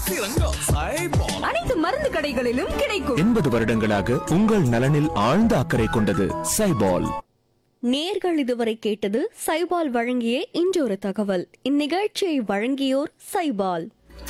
முத்திரங்க சைபால் அனைத்து மருந்து கடைகளிலும் கிடைக்கும் எண்பது வருடங்களாக உங்கள் நலனில் ஆழ்ந்த அக்கறை கொண்டது சைபால் நேர்கள் இதுவரை கேட்டது சைபால் வழங்கிய இன்றொரு தகவல் இந்நிகழ்ச்சியை வழங்கியோர் சைபால்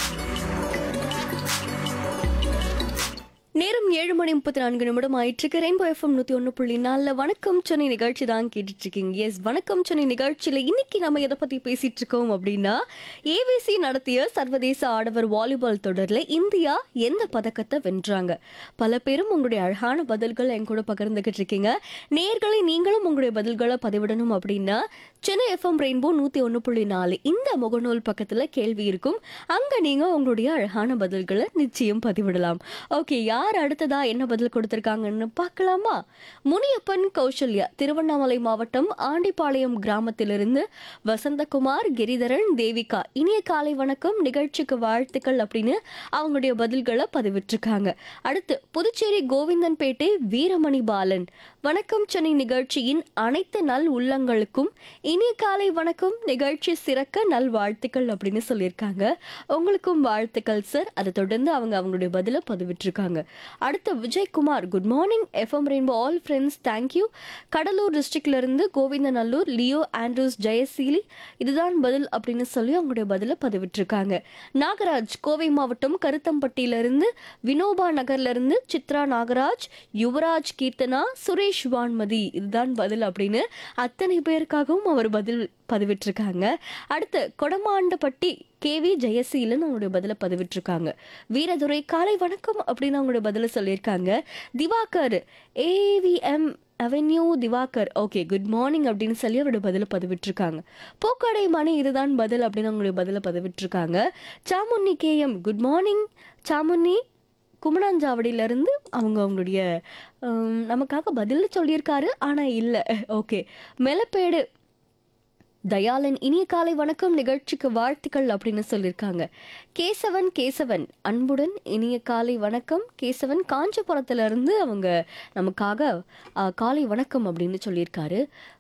நேரம் ஏழு மணி முப்பத்தி நான்கு நிமிடம் ஆயிட்டு ரெயின்போ எஃப்எம் நூத்தி ஒன்று புள்ளி நாலுல வணக்கம் சென்னை நிகழ்ச்சி தான் கேட்டுட்டு இருக்கீங்க எஸ் வணக்கம் சென்னை நிகழ்ச்சியில இன்னைக்கு நம்ம எதை பத்தி பேசிட்டு இருக்கோம் அப்படின்னா ஏவிசி நடத்திய சர்வதேச ஆடவர் வாலிபால் தொடர்ல இந்தியா எந்த பதக்கத்தை வென்றாங்க பல பேரும் உங்களுடைய அழகான பதில்கள் என் கூட பகிர்ந்துகிட்டு இருக்கீங்க நேர்களை நீங்களும் உங்களுடைய பதில்களை பதிவிடணும் அப்படின்னா சென்னை எஃப்எம் ரெயின்போ நூத்தி ஒன்று புள்ளி நாலு இந்த முகநூல் பக்கத்துல கேள்வி இருக்கும் அங்க நீங்க உங்களுடைய அழகான பதில்களை நிச்சயம் பதிவிடலாம் ஓகே யார் அடுத்ததா என்ன பதில் கொடுத்திருக்காங்கன்னு பார்க்கலாமா முனியப்பன் கௌசல்யா திருவண்ணாமலை மாவட்டம் ஆண்டிப்பாளையம் கிராமத்திலிருந்து வசந்தகுமார் கிரிதரன் தேவிகா இனிய காலை வணக்கம் நிகழ்ச்சிக்கு வாழ்த்துக்கள் அப்படின்னு அவங்களுடைய பதில்களை பதிவிட்டிருக்காங்க அடுத்து புதுச்சேரி கோவிந்தன்பேட்டை வீரமணி பாலன் வணக்கம் சென்னை நிகழ்ச்சியின் அனைத்து நல் உள்ளங்களுக்கும் இனிய காலை வணக்கம் நிகழ்ச்சி சிறக்க நல் வாழ்த்துக்கள் அப்படின்னு சொல்லியிருக்காங்க உங்களுக்கும் வாழ்த்துக்கள் சார் அதை தொடர்ந்து அவங்க அவங்களுடைய பதிலை பதிவிட்டிருக்காங்க அடுத்து Vijayakumar good morning FM rainbow all friends thank you Cuddalore டிஸ்ட்ரிக்ட்ல இருந்து கோவிந்தநல்லூர் லியோ ஆண்ட்ரூஸ் ஜெயசீலி இதுதான் பதில் அப்படின்னு சொல்லி அவங்களுடைய பதிலை பதிவிட்டிருக்காங்க நாகராஜ் கோவை மாவட்டம் கருத்தம்பட்டியிலிருந்து வினோபா நகர்ல இருந்து சித்ரா நாகராஜ் யுவராஜ் கீர்த்தனா சுரேஷ் வான்மதி இதுதான் பதில் அப்படின்னு அத்தனை பேருக்காகவும் அவர் பதில் பதிவிட்டிருக்காங்க அடுத்து கொடமாண்டப்பட்டி கேவி ஜெயசீலன் அவங்களுடைய பதிலை பதிவிட்டிருக்காங்க வீரதுரை காலை வணக்கம் அப்படின்னு அவங்களுடைய பதிலை சொல்லியிருக்காங்க Diwakar AVM avenue Diwakar okay good morning அப்படின்னு சொல்லி அவரோட பதிலை பதிவிட்டிருக்காங்க போக்கடை மணி இதுதான் பதில் அப்படின்னு அவங்களுடைய பதிலை பதிவிட்டிருக்காங்க Samunni KM good morning Samunni குமணாஞ்சாவடியிலேருந்து அவங்க அவங்களுடைய ஹம், நமக்காக பதில் சொல்லியிருக்காரு ஆனால் இல்லை ஓகே மெலப்பேடு தயாளன் இனிய காலை வணக்கம் நிகழ்ச்சிக்கு வாழ்த்துக்கள் அப்படின்னு சொல்லியிருக்காங்க கேசவன் கேசவன் அன்புடன் இனிய காலை வணக்கம் கேசவன் காஞ்சிபுரத்துல இருந்து அவங்க நமக்காக ஆ, காலை வணக்கம் அப்படின்னு சொல்லியிருக்காரு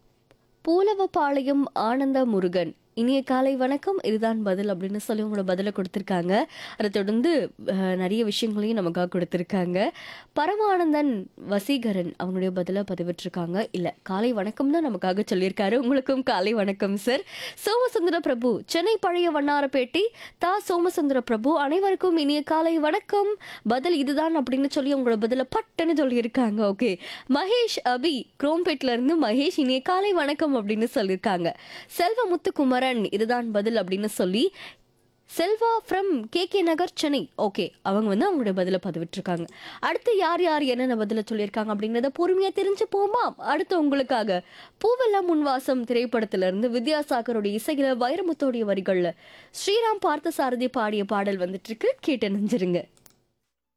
பூலவபாளையம் ஆனந்த முருகன் இனிய காலை வணக்கம் இதுதான் பதில் அப்படின்னு சொல்லி உங்களோட பதிலை கொடுத்துருக்காங்க அதை தொடர்ந்து அஹ், நிறைய விஷயங்களையும் நமக்காக கொடுத்துருக்காங்க பரமானந்தன் வசீகரன் அவங்களுடைய பதிலை பதிவிட்டிருக்காங்க இல்லை காலை வணக்கம் தான் நமக்காக சொல்லியிருக்காரு உங்களுக்கும் காலை வணக்கம் சார் சோமசுந்தர பிரபு சென்னை பழைய வண்ணாரப்பேட்டை தா சோமசுந்தர பிரபு அனைவருக்கும் இனிய காலை வணக்கம் பதில் இதுதான் அப்படின்னு சொல்லி உங்களோட பதிலை பட்டுன்னு சொல்லியிருக்காங்க ஓகே மகேஷ் அபி குரோம்பேட்ல இருந்து மகேஷ் இனிய காலை வணக்கம் அப்படின்னு சொல்லியிருக்காங்க செல்வ முத்துக்குமரன் இதுதான் பதில் அப்படின்னு சொல்லி Selva from K K Nagar Chennai okay அவங்க வந்து அவங்களுடைய பதிலை பதிவிட்டிருக்காங்க அடுத்து யார் யார் என்னென்ன பதிலை சொல்லியிருக்காங்க அப்படிங்கிறத பொறுமையா தெரிஞ்சு போமா அடுத்து உங்களுக்காக பூவெல்லாம் முன்வாசம் திரைப்படத்துல இருந்து வித்யாசாகருடைய இசையில வைரமுத்தோடைய வரிகள்ல ஸ்ரீராம் பார்த்தசாரதி பாடிய பாடல் வந்துட்டு இருக்கு கேட்டு நெஞ்சிருங்க